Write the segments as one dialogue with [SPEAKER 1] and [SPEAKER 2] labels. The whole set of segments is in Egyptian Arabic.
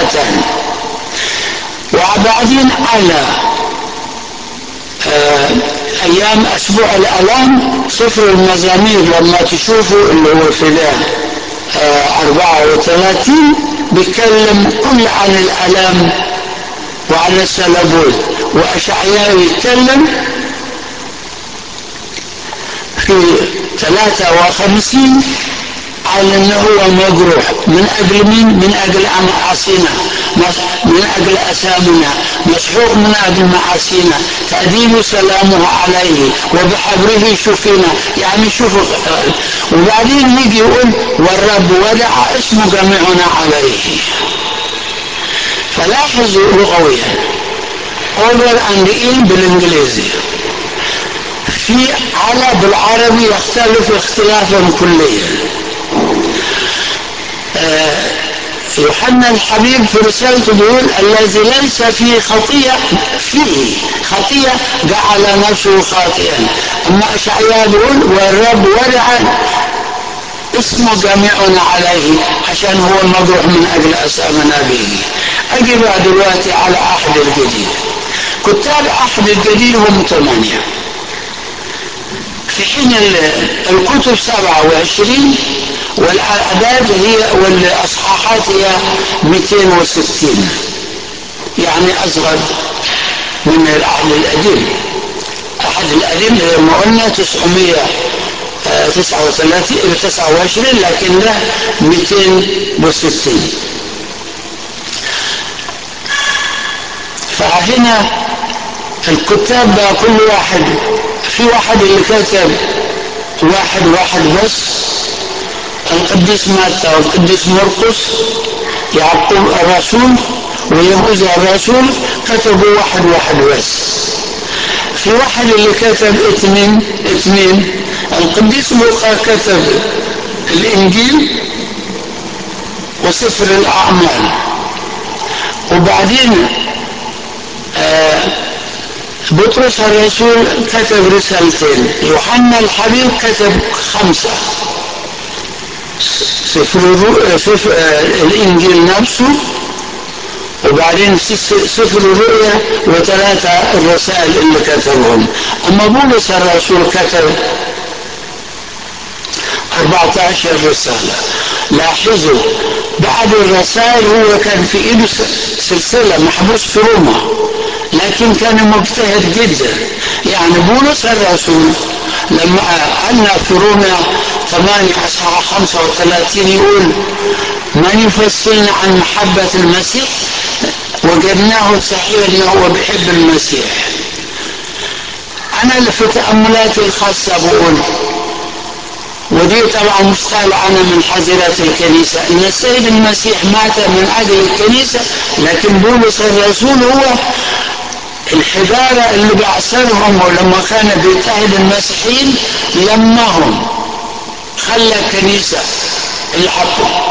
[SPEAKER 1] آيتان وبعدين على آه أيام أسبوع الألام سفر المزامير لما تشوفوا اللي هو في ده آه 34 بيتكلم كل عن الألام وعن السلبوت وأشعياء يتكلم في 53 على انه هو مجروح من اجل مين؟ من اجل معاصينا من اجل اثامنا مسحوق من اجل معاصينا تأديب سلامه عليه وبحبره شفينا يعني شوفوا وبعدين يجي يقول والرب ودع اسم جميعنا عليه فلاحظوا لغويا over and in بالانجليزي في على بالعربي يختلف اختلافا كليا آه يوحنا الحبيب في رسالته بيقول الذي ليس فيه خطية فيه خطية جعل نفسه خاطئا أما أشعياء بيقول والرب ودع اسمه جميعنا عليه عشان هو المجروح من أجل أسامنا به أجي بقى دلوقتي على أحد الجديد كتاب أحد الجديد هم ثمانية في حين الكتب 27 والأعداد هي والأصحاحات هي 260 يعني أصغر من العهد القديم العهد القديم زي ما قلنا 939 29 لكن ده 260 فهنا الكتاب بقى كل واحد في واحد اللي كتب واحد واحد بس القديس متى والقديس مرقس يعقوب الرسول ويهوذا الرسول كتبوا واحد واحد بس في واحد اللي كتب اثنين اثنين القديس لوقا كتب الانجيل وسفر الاعمال وبعدين آه بطرس الرسول كتب رسالتين يوحنا الحبيب كتب خمسة سفر, سفر الإنجيل نفسه وبعدين سفر الرؤيا وثلاثة الرسائل اللي كتبهم أما بولس الرسول كتب 14 رسالة لاحظوا بعد الرسائل هو كان في ايده سلسلة محبوس في روما لكن كان مجتهد جدا يعني بولس الرسول لما أن في روما 8 أصحاح 35 يقول من يفصلنا عن محبة المسيح وجدناه صحيح انه هو بيحب المسيح انا اللي في تأملاتي الخاصة بقول ودي طبعا مش طالعة أنا من حزرات الكنيسة إن السيد المسيح مات من أجل الكنيسة لكن بولس الرسول هو الحجارة اللي بيعصرهم ولما كان بيضطهد المسيحيين لمهم خلى الكنيسة الحقوا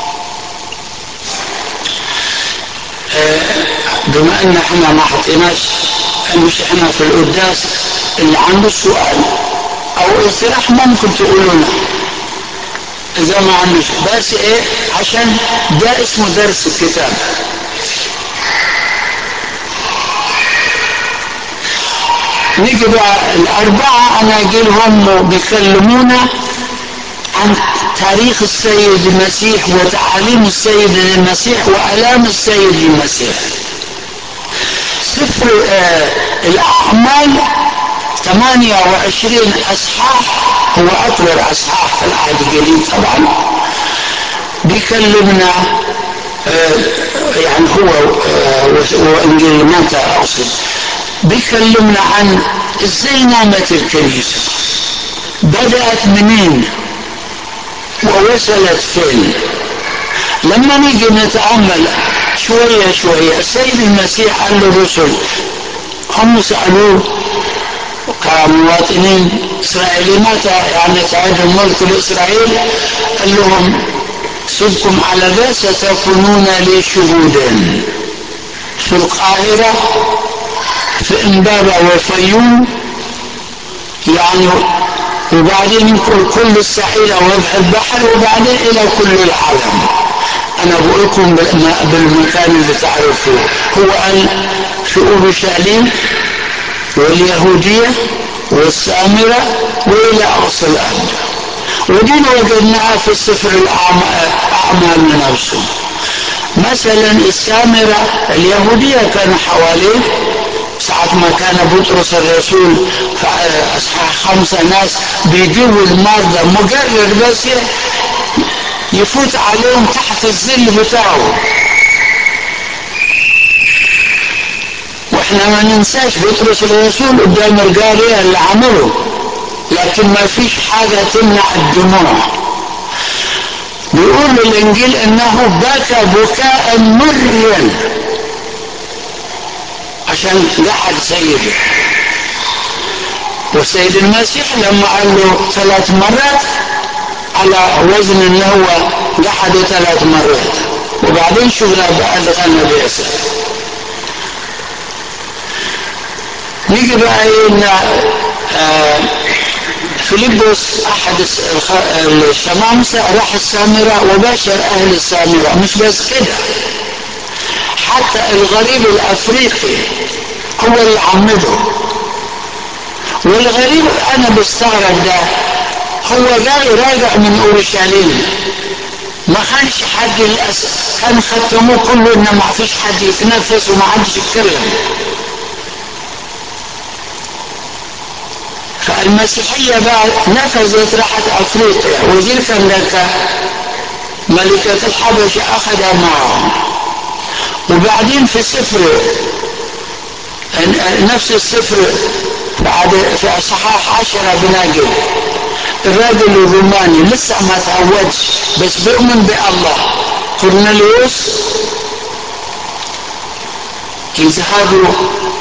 [SPEAKER 1] بما ان احنا ما حطيناش مش احنا في القداس اللي عنده سؤال او اقتراح ممكن تقولوا لنا اذا ما عندوش بس ايه عشان ده اسمه درس الكتاب نيجي بقى الأربعة أناجيلهم بيكلمونا عن تاريخ السيد المسيح وتعاليم السيد المسيح وآلام السيد المسيح سفر آه الأعمال 28 أصحاح هو أطول أصحاح في العهد الجديد طبعا بيكلمنا آه يعني هو آه وإنجيل متى أقصد بيكلمنا عن ازاي نامت الكنيسة بدأت منين ووصلت فين لما نيجي نتأمل شوية شوية السيد المسيح قال للرسل هم سألوه كمواطنين إسرائيلي متى يعني تعود الملك لإسرائيل قال لهم سبكم على ذا ستكونون لي شهودا في القاهرة في امبابة والفيوم يعني وبعدين ينقل كل الساحلة وفح البحر وبعدين إلى كل العالم انا بقولكم بالمكان اللي تعرفوه هو قال في اورشليم واليهوديه والسامره والى اقصى الارض ودي وجدناها في السفر الاعمال نفسه مثلا السامره اليهوديه كانوا حواليه ساعة ما كان بطرس الرسول في أصحاح خمسة ناس بيجيبوا المرضى مجرد بس يفوت عليهم تحت الظل بتاعه واحنا ما ننساش بطرس الرسول قدام الجارية اللي عمله لكن ما فيش حاجة تمنع الدموع بيقول الانجيل انه بكى بكاء مريا عشان جحد سيده والسيد المسيح لما قال له ثلاث مرات على وزن ان هو جحده ثلاث مرات وبعدين شفنا بقى دخلنا بياسر نيجي بقى ايه آه فيليبوس احد الشمامسة راح السامرة وباشر اهل السامرة مش بس كده حتى الغريب الافريقي هو اللي عمده والغريب انا بستغرب ده هو جاي راجع من اورشليم ما كانش حد للاسف كان ختموه كله ان ما فيش حد يتنفس وما حدش يتكلم فالمسيحية بقى نفذت راحت افريقيا وتلك الملكة ملكة الحبشة اخذها معهم وبعدين في سفر نفس السفر بعد في اصحاح عشرة بنجد الراجل الروماني لسه ما تعودش بس بيؤمن بالله كورنيليوس يظهر له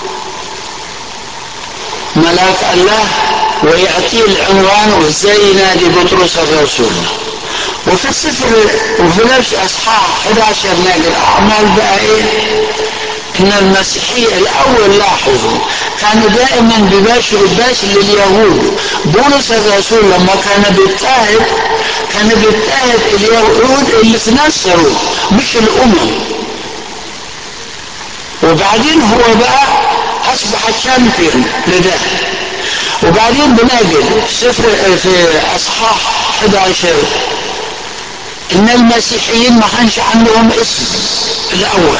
[SPEAKER 1] ملاك الله ويعطيه العنوان وازاي ينادي بطرس الرسول وفي السفر وفي نفس اصحاح 11 نادي الاعمال بقى ايه ان المسيحية الاول لاحظوا كانوا دائما بيباشروا باش لليهود بولس الرسول لما كان بيضطهد كان بيضطهد اليهود اللي تنصروا مش الامم وبعدين هو بقى اصبح تشامبيون لده وبعدين بنجد سفر في اصحاح 11 ان المسيحيين ما كانش عندهم اسم الاول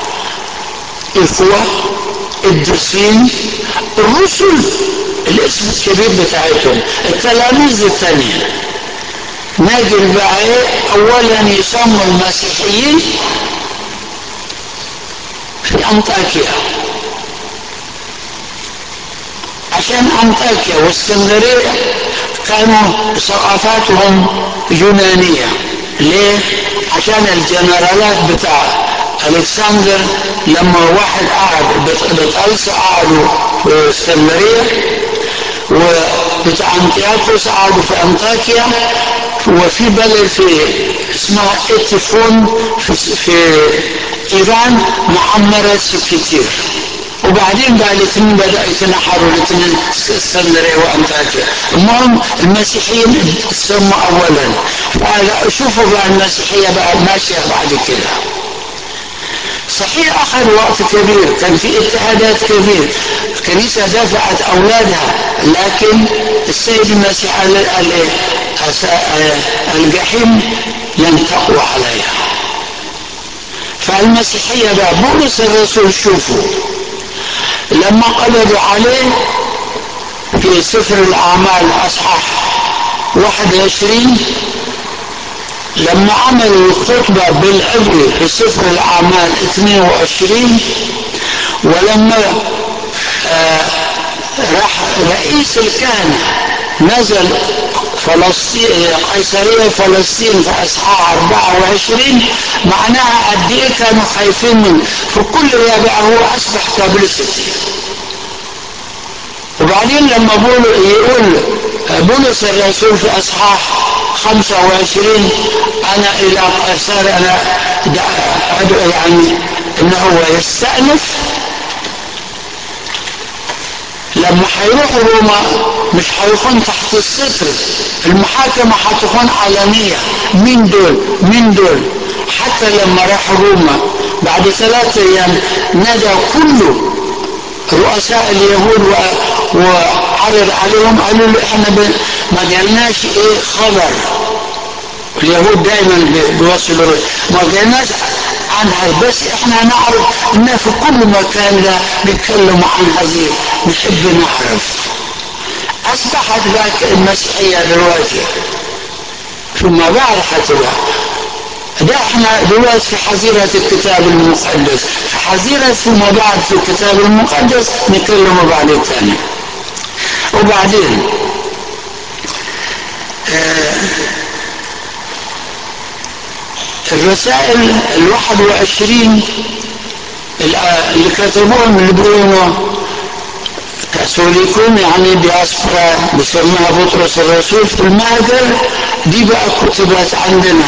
[SPEAKER 1] اخوة الدرسين الرسل الاسم الكبير بتاعتهم التلاميذ الثانية نجد بقى ايه اولا يسموا المسيحيين في انطاكيا عشان انطاكيا واسكندريه كانوا ثقافاتهم يونانيه ليه؟ عشان الجنرالات بتاع الكسندر لما واحد قعد بطلس قعدوا في اسكندريه وبتاع انطياكوس قعدوا في انطاكيا وفي بلد في اسمها اتفون في, في ايران معمرة كتير وبعدين بقى الاثنين بدأوا يتنحروا الاثنين اسكندرية وانطاكيا المهم المسيحيين سموا اولا شوفوا بقى المسيحية بقى ماشية بعد كده صحيح أخذ وقت كبير كان في اجتهادات كبير الكنيسة دفعت أولادها لكن السيد المسيح قال الجحيم لن تقوى عليها فالمسيحية بقى بولس الرسول شوفوا لما قبضوا عليه في سفر الأعمال أصحاح 21 لما عملوا الخطبة بالعبري في سفر الأعمال 22 ولما آه راح رئيس الكهنة نزل فلسطين قيصرية فلسطين في أصحاح 24 معناها قد إيه كانوا خايفين منه في كل رابع هو أصبح كابلستي وبعدين لما بولو يقول بولس الرسول في أصحاح 25 أنا إلى قيصر أنا أدعو يعني إن هو يستأنف لما هيروحوا روما مش هيكون تحت الستر المحاكمة هتكون علنية مين دول مين دول حتى لما راح روما بعد ثلاثة أيام نادى كل رؤساء اليهود وعرض عليهم قالوا له احنا ما قالناش ايه خبر اليهود دائما بيوصلوا ما قالناش عنها بس احنا نعرف انها في كل مكان ده بيتكلموا عن هذه نحب نعرف اصبحت ذاك المسيحية دلوقتي ثم بعد حتى ده احنا دلوقتي في حظيرة الكتاب المقدس في حظيرة ثم بعد في الكتاب المقدس نكلمه بعد الثاني وبعدين آه الرسائل الواحد وعشرين اللي كتبوهم اللي بيقولوا كاثوليكون يعني دياسبرا بيسموها بطرس الرسول في المهجر دي بقى كتبت عندنا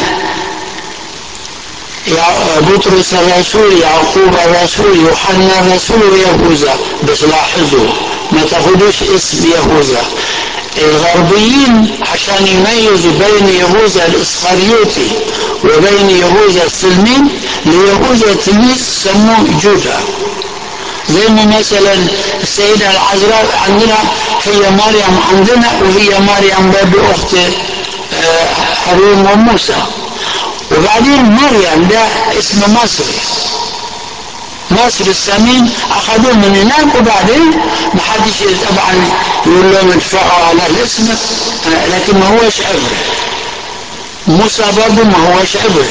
[SPEAKER 1] بطرس الرسول يعقوب الرسول يوحنا الرسول ويهوذا بس لاحظوا ما تاخدوش اسم يهوذا الغربيين عشان يميزوا بين يهوذا الاسخريوطي وبين يهوذا السلمين ليهوذا تلميذ سموه جودا زي ما مثلا السيدة العذراء عندنا هي مريم عندنا وهي مريم باب أخت هارون وموسى وبعدين مريم ده اسم مصري مصر السمين اخذوه من هناك وبعدين ما حدش طبعا يقول لهم ادفعوا على الاسم لكن ما هوش عبري موسى برضه ما هوش عبري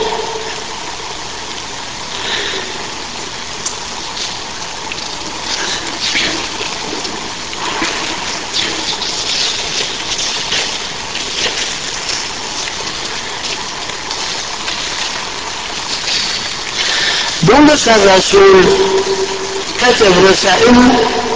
[SPEAKER 1] بولس الرسول كتب رسائله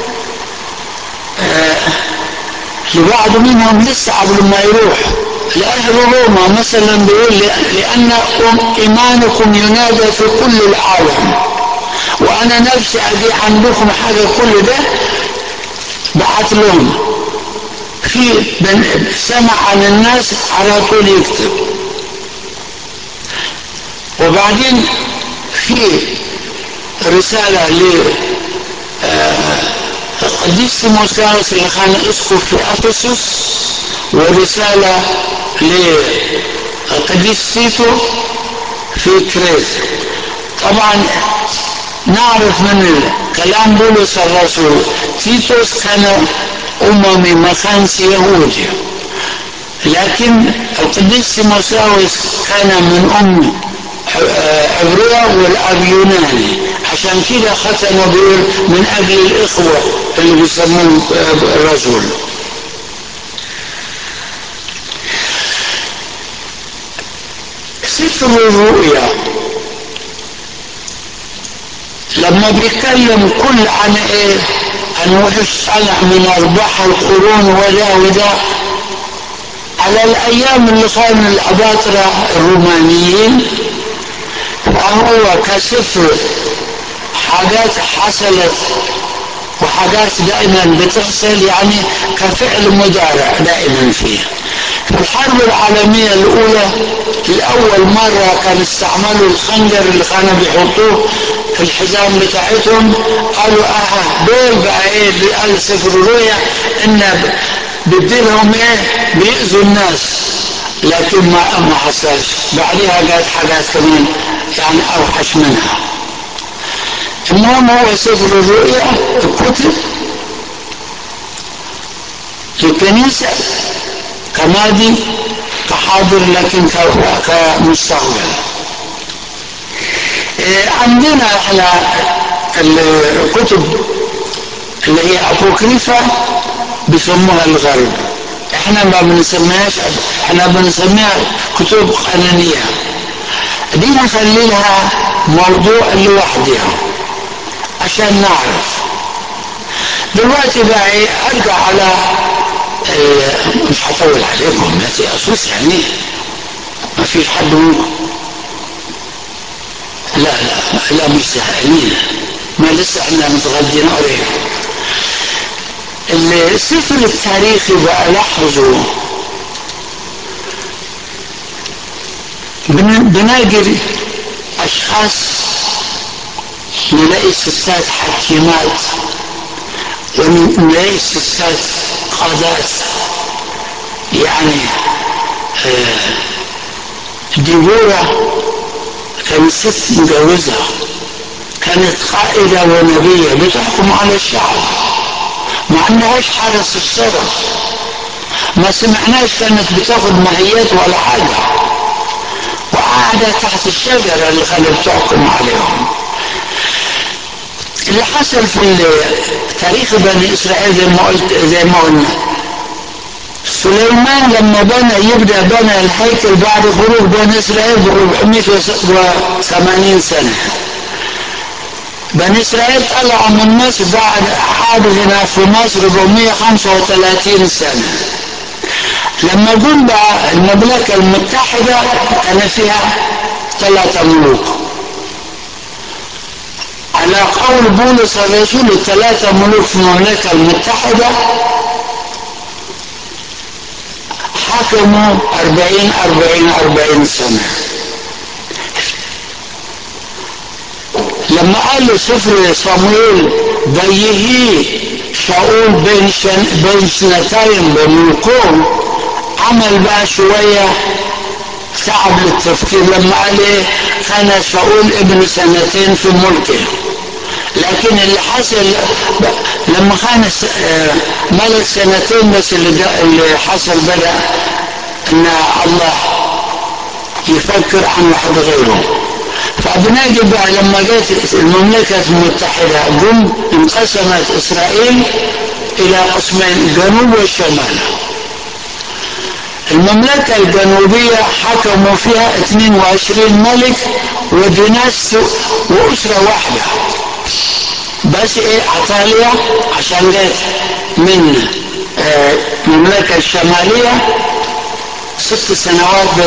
[SPEAKER 1] آه لبعض منهم لسه قبل ما يروح لأهل روما مثلا بيقول لأن إيمانكم ينادى في كل العالم وأنا نفسي أجي عندكم حاجة كل ده بعت لهم في سمع عن الناس على طول يكتب وبعدين في رسالة ل قديس تيموثاوس اللي كان اسقف في افسس ورسالة لقديس تيتو في كريت طبعا نعرف من كلام بولس الرسول تيتوس كان أممي ما كانش يهودي لكن القديس تيموثاوس كان من أم عبرية والأب يوناني عشان كده ختموا بيقول من أجل الإخوة اللي بيسموهم الرسول سفر الرؤيا لما بيتكلم كل عن ايه عن وحش طلع من ارباح القرون وده وده على الايام اللي كانوا الاباطره الرومانيين فهو كسفر حاجات حصلت وحاجات دائما بتحصل يعني كفعل مضارع دائما فيه في الحرب العالمية الأولى لأول مرة كان استعملوا الخنجر اللي كانوا بيحطوه في الحزام بتاعتهم قالوا اه دول بقى ايه قال سفر الرؤيا ان بديلهم ايه بيأذوا الناس لكن ما ما حصلش بعدها قالت حاجات كمان يعني اوحش منها المهم هو سفر الرؤيا الكتب للكنيسة كماضي كحاضر لكن كمستقبل عندنا احنا الكتب اللي هي ابوكريفا بيسموها الغرب احنا ما بنسميهاش احنا بنسميها كتب قانونية دي نخلي لها موضوع لوحدها عشان نعرف دلوقتي بقى ايه ارجع على مش هطول عليكم ما تيأسوش يعني ما فيش حد منكم لا لا لا مش زهقانين ما لسه احنا متغدين قريب السفر التاريخي بقى لاحظوا بنلاقي أشخاص نلاقي ستات حكيمات ونلاقي ستات قادات يعني آه ديبورة كانت ست مجوزة كانت قائدة ونبية بتحكم على الشعب ما عندهاش حرس الشرف ما سمعناش كانت بتاخد مهيات ولا حاجة وقاعدة تحت الشجرة اللي كانت بتحكم عليهم اللي حصل في تاريخ بني إسرائيل زي ما قلت زي ما قلنا سليمان لما بنى يبدأ بنى الهيكل بعد خروج بني إسرائيل ب 480 سنة بني إسرائيل طلعوا من مصر بعد عادوا هنا في مصر 435 سنة لما جم بقى المملكة المتحدة كان فيها ثلاثة ملوك على قول بولس الرسول الثلاثة ملوك في المملكة المتحدة حكموا أربعين أربعين أربعين سنة لما قال له سفر صمويل بيهي شاول بين شن بين سنتين بملكهم عمل بقى شوية تعب للتفكير لما قال ايه كان شاول ابن سنتين في ملكه لكن اللي حصل لما كان ملك سنتين بس اللي, اللي حصل بدا ان الله يفكر عن واحد غيره فبنجي بقى لما جت المملكة المتحدة قم انقسمت إسرائيل إلى قسمين الجنوب والشمال المملكة الجنوبية حكموا فيها 22 ملك وديناس وأسرة واحدة بس ايه عطاليا عشان جت من المملكة الشمالية ست سنوات بس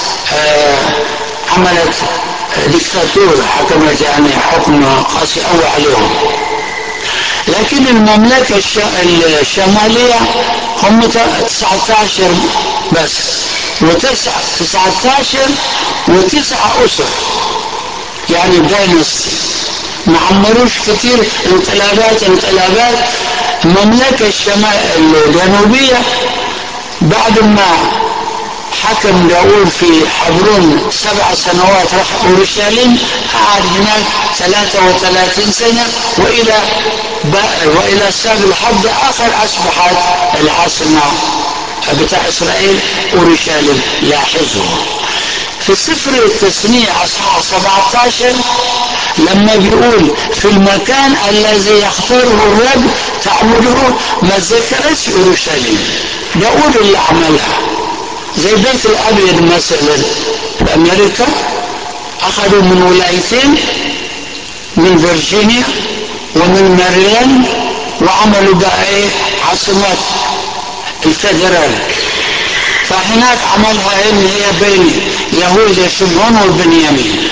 [SPEAKER 1] عملت ديكتاتورة حكمت يعني حكم قاسي قوي عليهم لكن المملكة الشمالية هم 19 بس وتسعة 19 وتسعة أسر يعني داينستي ما عمروش كتير انقلابات انقلابات المملكة الشمال الجنوبية بعد ما حكم داود في حبرون سبع سنوات راح اورشليم قعد هناك 33 سنة والى والى السابع الحد اخر اصبحت العاصمة بتاع اسرائيل اورشليم لاحظوا في سفر التثنية اصحاح 17 لما بيقول في المكان الذي يختاره الرب تعبده ما ذكرتش اورشليم داود اللي عملها زي بيت الابيض مثلا في امريكا اخذوا من ولايتين من فيرجينيا ومن ماريلاند وعملوا بقى ايه عاصمة الفدرال فهناك عملها ان هي بين يهوذا شمعون وبنيامين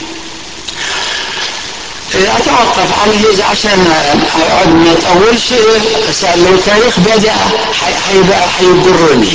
[SPEAKER 1] اتوقف على هذا عشان اقعد ما اطولش لو تاريخ بدا هيبقى هيضرني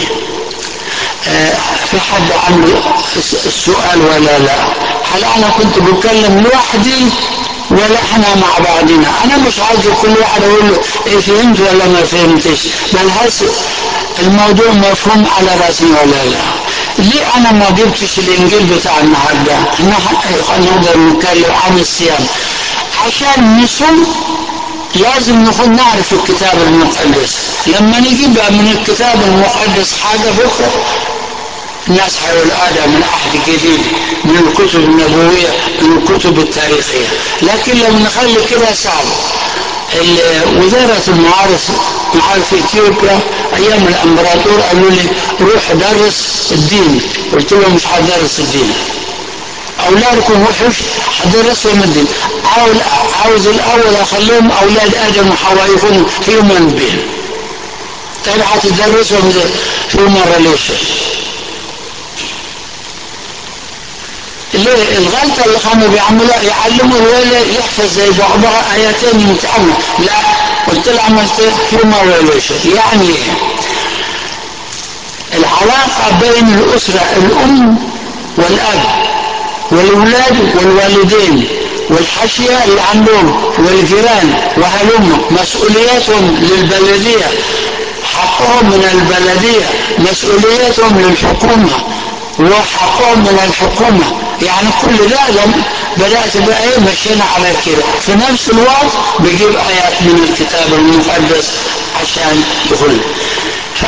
[SPEAKER 1] في حد عنده السؤال ولا لا هل انا كنت بتكلم لوحدي ولا احنا مع بعضنا انا مش عايز كل واحد اقول له ايه فهمت ولا ما فهمتش بل هس الموضوع مفهوم على راسي ولا لا ليه انا ما جبتش الانجيل بتاع النهارده احنا نقدر نتكلم عن الصيام عشان نصوم لازم نكون نعرف الكتاب المقدس لما نجيب من الكتاب المقدس حاجة بكرة الناس هيقولوا هذا من عهد جديد من الكتب النبوية من الكتب التاريخية لكن لو نخلي كده صعب وزارة المعارف معارف اثيوبيا ايام الامبراطور قالوا لي روح درس الدين قلت لهم مش هدرس الدين اولادكم وحش هدرسهم الدين عاوز الاول اخليهم اولاد ادم وحواء يكونوا هيومن بين طيب هتدرسهم هيومن ريليشن ليه الغلطة اللي كانوا بيعملوها يعلموا الولد يحفظ زي بعضها آيتين يمتحنوا لا قلت له عملت هيومن ريليشن يعني ايه؟ العلاقة بين الأسرة الأم والأب والأولاد والوالدين والحاشية اللي عندهم والجيران وهلم مسؤولياتهم للبلدية حقهم من البلدية مسؤولياتهم للحكومة وحقهم من الحكومة يعني كل ده لم بدأت بقى ايه مشينا على كده في نفس الوقت بجيب آيات من الكتاب المقدس عشان يقول ف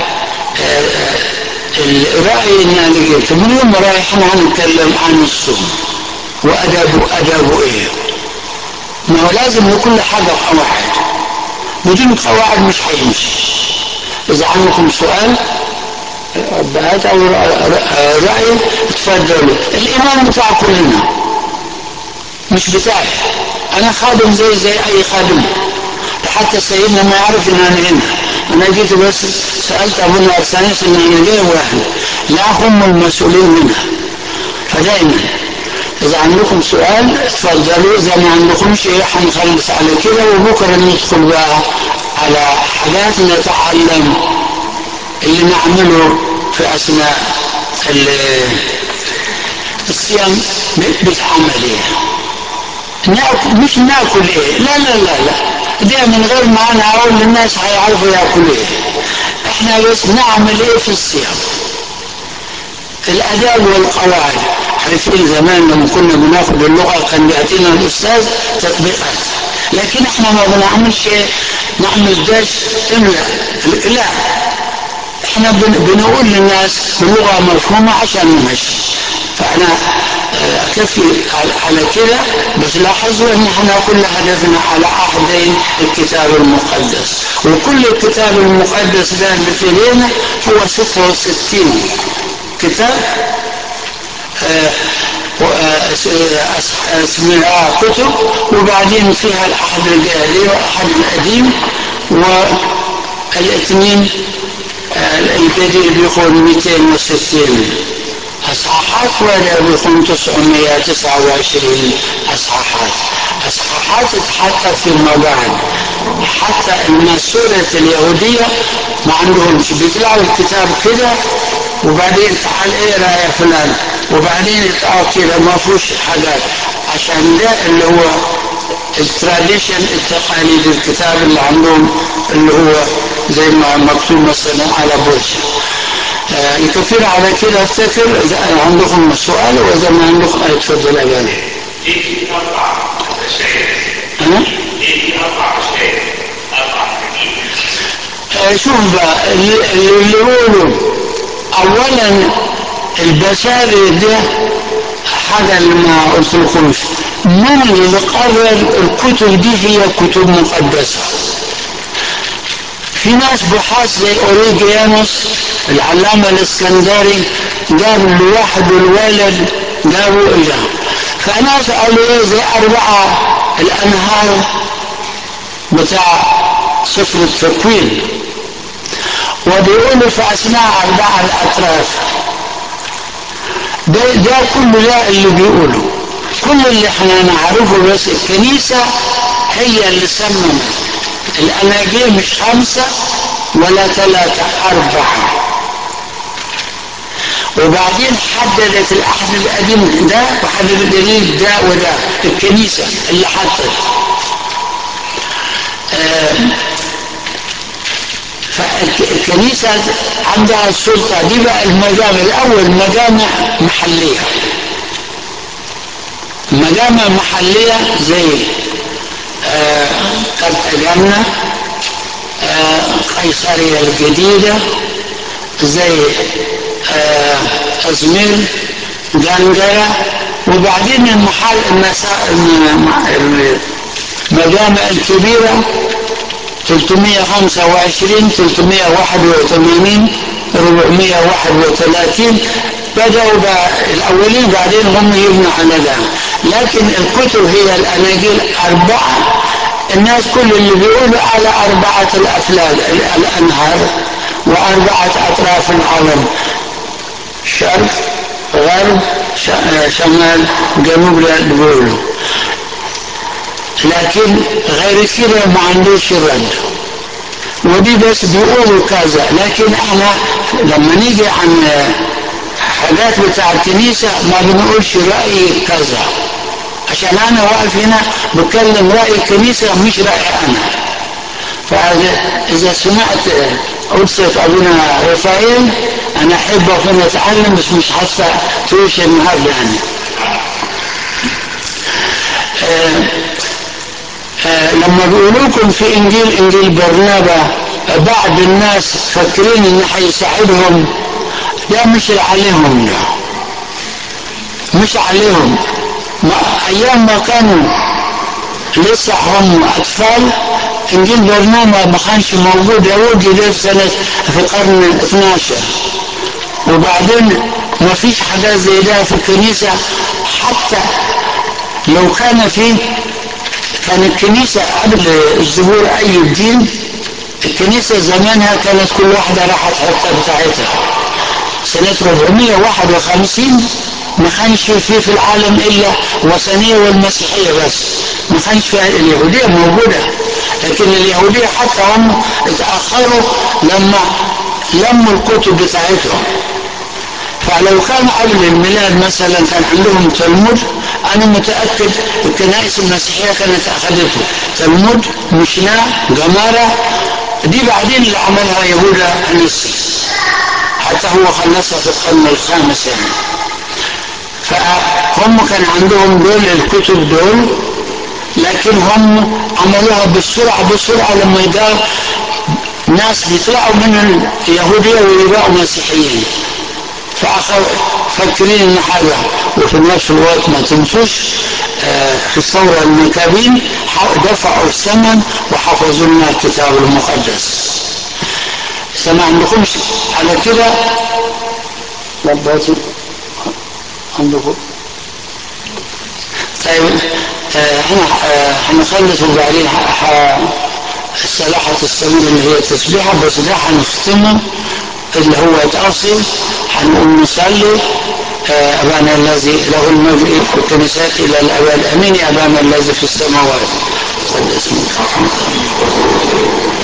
[SPEAKER 1] الرأي اللي أنا جبته من يوم رايحين هنتكلم عن الصوم وأدبه أدبه إيه ما هو لازم لكل حاجة قواعد بدون قواعد مش هيمشي إذا عندكم سؤال بعد أو رأي اتفضلوا الإمام بتاع كلنا مش بتاعي أنا خادم زي زي أي خادم حتى سيدنا ما يعرف ان انا هنا انا جيت بس سالت ابونا ارسانيس ان انا جاي واحد لا هم المسؤولين منها فدائما اذا عندكم سؤال اتفضلوا اذا ما عندكمش ايه هنخلص على كده وبكره ندخل بقى على حاجات نتعلم اللي نعمله في اثناء الصيام بتعمل ايه ناكل مش ناكل ايه لا لا لا لا ده من غير ما انا اقول للناس هيعرفوا ياكلوا ايه احنا بس نعمل ايه في الصيام الاداب والقواعد عارفين زمان لما كنا بناخد اللغه كان بيعطينا الاستاذ تطبيقات لكن احنا ما بنعملش ايه نعمل درس املا لا احنا بنقول للناس بلغه مفهومه عشان نمشي فانا اكفي على كده بس لاحظوا ان احنا كل هدفنا على عهدين الكتاب المقدس وكل الكتاب المقدس ده اللي في ايدينا هو 66 كتاب اسمها كتب وبعدين فيها العهد الجاهلي والعهد القديم والاثنين الجديد بيكون 260 اصحاحات ولا بيكون 929 اصحاحات اصحاحات تتحط في المباعد حتى المسورة اليهودية ما عندهمش بيطلعوا الكتاب كده وبعدين تعال اقرا يا فلان وبعدين يطلعوا كده ما فيهوش حاجات عشان ده اللي هو التراديشن التقاليد الكتاب اللي عندهم اللي هو زي ما مكتوب مثلا على بوش آه الكثير على كده افتكر اذا عندكم سؤال واذا ما عندكم اي تفضل يا غالي
[SPEAKER 2] ليه في اربع اشياء؟
[SPEAKER 1] ها؟
[SPEAKER 2] ليه في اربع اشياء؟ اربع حديث
[SPEAKER 1] آه شوف بقى اللي, اللي يقولوا اولا البشاري ده حاجه اللي ما قلت لكمش من اللي قرر الكتب دي هي كتب مقدسه في ناس بحاث زي اوريجيانوس العلامة الاسكندري جابوا الواحد والولد جابوا إلى فناس قالوا ايه زي أربعة الأنهار بتاع سفر التكوين وبيقولوا في أثناء أربعة الأطراف ده, ده كل ده اللي بيقولوا كل اللي احنا نعرفه بس الكنيسة هي اللي صممت الأناجيل مش خمسة ولا ثلاثة أربعة وبعدين حددت العهد القديم ده وحددت الجديد ده وده الكنيسة اللي حددت آه فالكنيسة عندها السلطة دي بقى المجامع الأول مجامع محلية مجامع محلية زي آه قرطاجنة آه قيصرية الجديدة زي آه أزمير جنجرة وبعدين المحل المسا... المجامع الكبيرة 325 381 431 بدأوا بقى الأولين بعدين هم يبنوا على ده لكن الكتب هي الأناجيل أربعة الناس كل اللي بيقولوا على أربعة الأفلاك الأنهار وأربعة أطراف العالم شرق غرب شمال جنوب بيقولوا لكن غير كده ما عندوش رد ودي بس بيقولوا كذا لكن احنا لما نيجي عن حاجات بتاع الكنيسة ما بنقولش رأيي كذا عشان أنا واقف هنا بتكلم رأي الكنيسة مش رأيي أنا فإذا سمعت قدسة أبونا رفائيل أنا أحب أكون أتعلم بس مش حاسة توش النهاردة يعني آه آه لما بيقولوا لكم في إنجيل إنجيل برنابا بعض الناس فاكرين إن هيساعدهم ده مش عليهم ده مش عليهم ما أيام ما كانوا لسه هم أطفال إنجيل برنامج ما كانش موجود يهودي ده في سنة في القرن 12 وبعدين ما فيش حاجات زي ده في الكنيسة حتى لو كان في كان الكنيسة قبل ظهور أي الدين الكنيسة زمانها كانت كل واحدة راحت حتة بتاعتها سنة 451 ما كانش في في العالم إلا وثنية والمسيحية بس ما كانش فيها اليهودية موجودة لكن اليهودية حتى هم اتأخروا لما لموا الكتب بتاعتهم فلو كان قبل الميلاد مثلا كان عندهم تلمود انا متاكد الكنائس المسيحيه كانت اخذته تلمود مشنا جماره دي بعدين اللي عملها يهوذا النصي حتى هو خلصها في القرن الخامس يعني فهم كان عندهم دول الكتب دول لكن هم عملوها بسرعة بسرعة لما يجوا ناس بيطلعوا من اليهودية ويبقوا مسيحيين فاكرين ان حاجة وفي نفس الوقت ما تنسوش في الثورة المكابين دفعوا الثمن وحفظوا لنا الكتاب المقدس سمع عندكمش على كده لباتي عندكم طيب احنا هنخلص وبعدين السلاحة السبيل اللي هي التسبيحة بس ده هنختمه اللي هو يتأصل هنقوم نصلي أبانا الذي له المجد في الكنيسات إلى الأبد أمين يا أبانا الذي في السماوات قد اسمك